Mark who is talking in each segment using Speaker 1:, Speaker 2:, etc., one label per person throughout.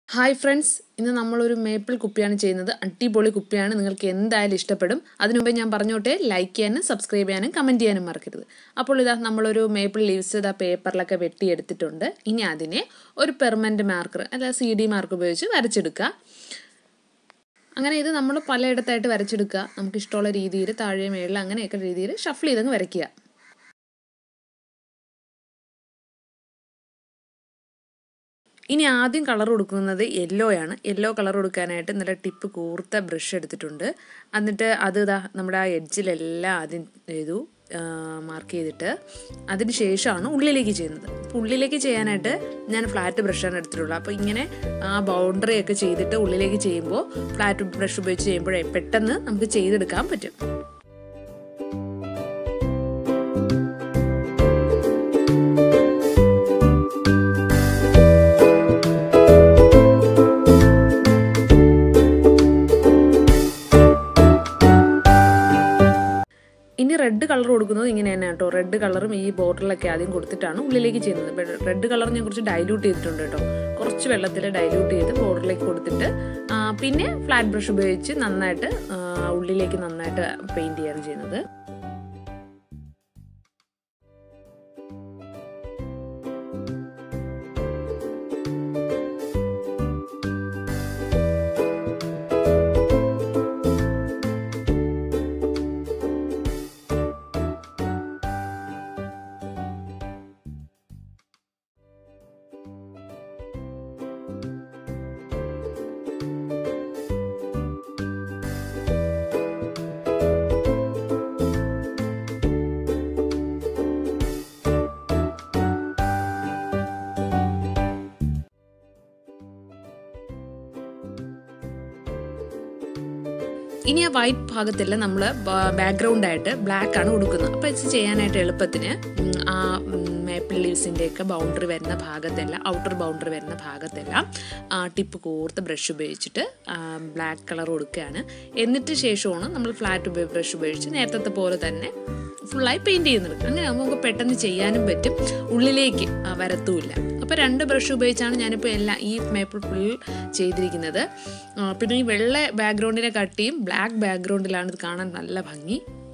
Speaker 1: hi friends ഇന്ന് നമ്മളൊരു maple കുപ്പിയാണ് ചെയ്യുന്നത് അടിപൊളി കുപ്പിയാണ് നിങ്ങൾക്ക് എന്തായാലും ഇഷ്ടപ്പെടും അതിനുമുമ്പേ ഞാൻ പറഞ്ഞോട്ടെ ലൈക്ക് ചെയ്യാനും സബ്സ്ക്രൈബ് ചെയ്യാനും കമൻറ്റ് ചെയ്യാനും മറക്കരുത് അപ്പോൾ ഇതാ നമ്മളൊരു മേപ്പിൾ ലീവ്സ് ഇതാ പേപ്പറിലൊക്കെ വെട്ടിയെടുത്തിട്ടുണ്ട് ഇനി അതിനെ ഒരു പെർമനൻറ്റ് മാർക്കർ അല്ല സി ഡി മാർക്ക് ഉപയോഗിച്ച് വരച്ചെടുക്കുക അങ്ങനെ ഇത് നമ്മൾ പലയിടത്തായിട്ട് വരച്ചെടുക്കുക നമുക്ക് ഇഷ്ടമുള്ള രീതിയിൽ താഴെ മേളിൽ അങ്ങനെയൊക്കെ രീതിയിൽ ഷഫിൾ ചെയ്തങ്ങ് വരയ്ക്കുക ഇനി ആദ്യം കളർ കൊടുക്കുന്നത് യെല്ലോ ആണ് യെല്ലോ കളർ കൊടുക്കാനായിട്ട് നല്ല ടിപ്പ് കൂർത്ത ബ്രഷ് എടുത്തിട്ടുണ്ട് എന്നിട്ട് അത് ഇതാ നമ്മുടെ ആ എഡ്ജിലെല്ലാം ആദ്യം ചെയ്തു മാർക്ക് ചെയ്തിട്ട് അതിന് ശേഷമാണ് ഉള്ളിലേക്ക് ചെയ്യുന്നത് അപ്പോൾ ഉള്ളിലേക്ക് ചെയ്യാനായിട്ട് ഞാൻ ഫ്ലാറ്റ് ബ്രഷാണ് എടുത്തിട്ടുള്ളത് അപ്പോൾ ഇങ്ങനെ ആ ബൗണ്ടറി ഒക്കെ ചെയ്തിട്ട് ഉള്ളിലേക്ക് ചെയ്യുമ്പോൾ ഫ്ലാറ്റ് ബ്രഷ് ഉപയോഗിച്ച് ചെയ്യുമ്പോഴേ പെട്ടെന്ന് നമുക്ക് ചെയ്തെടുക്കാൻ പറ്റും ഇനി റെഡ് കളർ കൊടുക്കുന്നത് ഇങ്ങനെ തന്നെ കേട്ടോ റെഡ് കളറും ഈ ബോട്ടിലൊക്കെ ആദ്യം കൊടുത്തിട്ടാണ് ഉള്ളിലേക്ക് ചെയ്യുന്നത് റെഡ് കളർ ഞാൻ കുറച്ച് ഡൈല്യൂട്ട് ചെയ്തിട്ടുണ്ട് കേട്ടോ കുറച്ച് വെള്ളത്തിൽ ഡൈല്യൂട്ട് ചെയ്ത് ബോർഡറിലേക്ക് കൊടുത്തിട്ട് പിന്നെ ഫ്ലാറ്റ് ബ്രഷ് ഉപയോഗിച്ച് നന്നായിട്ട് ഉള്ളിലേക്ക് നന്നായിട്ട് പെയിൻറ് ചെയ്യാണ് ചെയ്യുന്നത് ഇനി ആ വൈറ്റ് ഭാഗത്തെല്ലാം നമ്മൾ ബാക്ക്ഗ്രൗണ്ട് ആയിട്ട് ബ്ലാക്ക് ആണ് കൊടുക്കുന്നത് അപ്പോൾ ഇത് ചെയ്യാനായിട്ട് എളുപ്പത്തിന് ആ മേപ്പിൾ ലീവ്സിൻ്റെ ഒക്കെ ബൗണ്ടറി വരുന്ന ഭാഗത്തെല്ലാം ഔട്ടർ ബൗണ്ടറി വരുന്ന ഭാഗത്തെല്ലാം ടിപ്പ് കോർത്ത് ബ്രഷ് ഉപയോഗിച്ചിട്ട് ബ്ലാക്ക് കളർ കൊടുക്കുകയാണ് എന്നിട്ട് ശേഷമാണ് നമ്മൾ ഫ്ലാറ്റ് ബ്രഷ് ഉപയോഗിച്ച് നേരത്തെ പോലെ തന്നെ ഫുള്ളായി പെയിൻറ് ചെയ്യുന്നത് അങ്ങനെ ആകുമ്പോൾ നമുക്ക് പെട്ടെന്ന് ചെയ്യാനും പറ്റും ഉള്ളിലേക്ക് വരത്തുമില്ല അപ്പോൾ രണ്ട് ബ്രഷ് ഉപയോഗിച്ചാണ് ഞാനിപ്പോൾ എല്ലാം ഈ മേപ്പിൾ ഫുൾ ചെയ്തിരിക്കുന്നത് പിന്നെ ഈ വെള്ള ബാക്ക്ഗ്രൗണ്ടിനെ കട്ടിയും ബ്ലാക്ക് ബാക്ക്ഗ്രൗണ്ടിലാണ് ഇത് കാണാൻ നല്ല ഭംഗി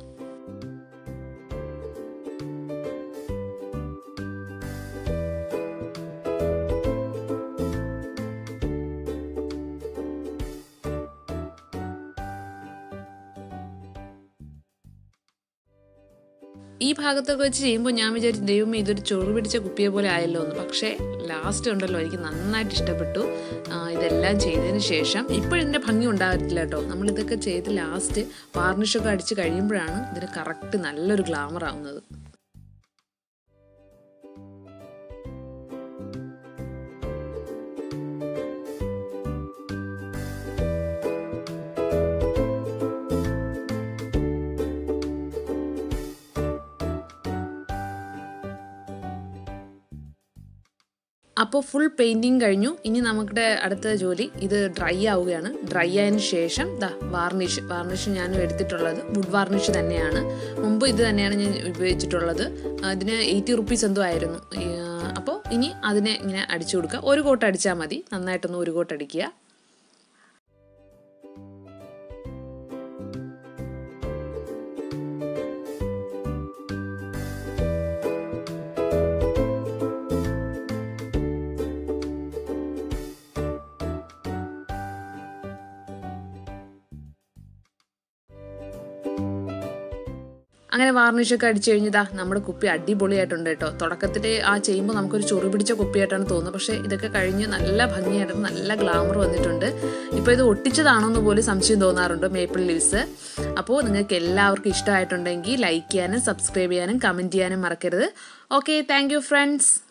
Speaker 1: ഈ ഭാഗത്തൊക്കെ വെച്ച് ചെയ്യുമ്പോൾ ഞാൻ വിചാരിച്ചു ദൈവം ഇതൊരു ചൊറു പിടിച്ച കുപ്പിയെ പോലെ ആയല്ലോ എന്ന് പക്ഷേ ലാസ്റ്റ് ഉണ്ടല്ലോ എനിക്ക് നന്നായിട്ട് ഇഷ്ടപ്പെട്ടു ഇതെല്ലാം ചെയ്തതിന് ശേഷം ഇപ്പോഴിതിൻ്റെ ഭംഗി ഉണ്ടാകത്തില്ല കേട്ടോ നമ്മളിതൊക്കെ ചെയ്ത് ലാസ്റ്റ് വാർണിഷൊക്കെ അടിച്ച് കഴിയുമ്പോഴാണ് ഇതിന് കറക്റ്റ് നല്ലൊരു ഗ്ലാമർ ആവുന്നത് അപ്പോൾ ഫുൾ പെയിൻറ്റിങ് കഴിഞ്ഞു ഇനി നമ്മുടെ അടുത്ത ജോലി ഇത് ഡ്രൈ ആവുകയാണ് ഡ്രൈ ആയതിനു ശേഷം ദാ വാർണിഷ് വാർണിഷ് ഞാൻ എടുത്തിട്ടുള്ളത് വുഡ് വാർണിഷ് തന്നെയാണ് മുമ്പ് ഇത് തന്നെയാണ് ഞാൻ ഉപയോഗിച്ചിട്ടുള്ളത് ഇതിന് എയ്റ്റി റുപ്പീസ് എന്തോ ആയിരുന്നു അപ്പോൾ ഇനി അതിനെ ഇങ്ങനെ അടിച്ചു കൊടുക്കുക ഒരു കോട്ട് അടിച്ചാൽ മതി നന്നായിട്ടൊന്ന് ഒരു കോട്ട് അടിക്കുക അങ്ങനെ വാർണിഷൊക്കെ അടിച്ചു കഴിഞ്ഞതാ നമ്മുടെ കുപ്പി അടിപൊളിയായിട്ടുണ്ട് കേട്ടോ തുടക്കത്തിൽ ആ ചെയ്യുമ്പോൾ നമുക്കൊരു ചൊറി പിടിച്ച കുപ്പിയായിട്ടാണ് തോന്നുന്നത് പക്ഷേ ഇതൊക്കെ കഴിഞ്ഞ് നല്ല ഭംഗിയായിട്ട് നല്ല ഗ്ലാമർ വന്നിട്ടുണ്ട് ഇപ്പോൾ ഇത് ഒട്ടിച്ചതാണോ എന്ന് പോലും സംശയം തോന്നാറുണ്ട് മേപ്പിൾ ലീവ്സ് അപ്പോൾ നിങ്ങൾക്ക് എല്ലാവർക്കും ഇഷ്ടമായിട്ടുണ്ടെങ്കിൽ ലൈക്ക് ചെയ്യാനും സബ്സ്ക്രൈബ് ചെയ്യാനും കമൻറ്റ് ചെയ്യാനും മറക്കരുത് ഓക്കെ താങ്ക് ഫ്രണ്ട്സ്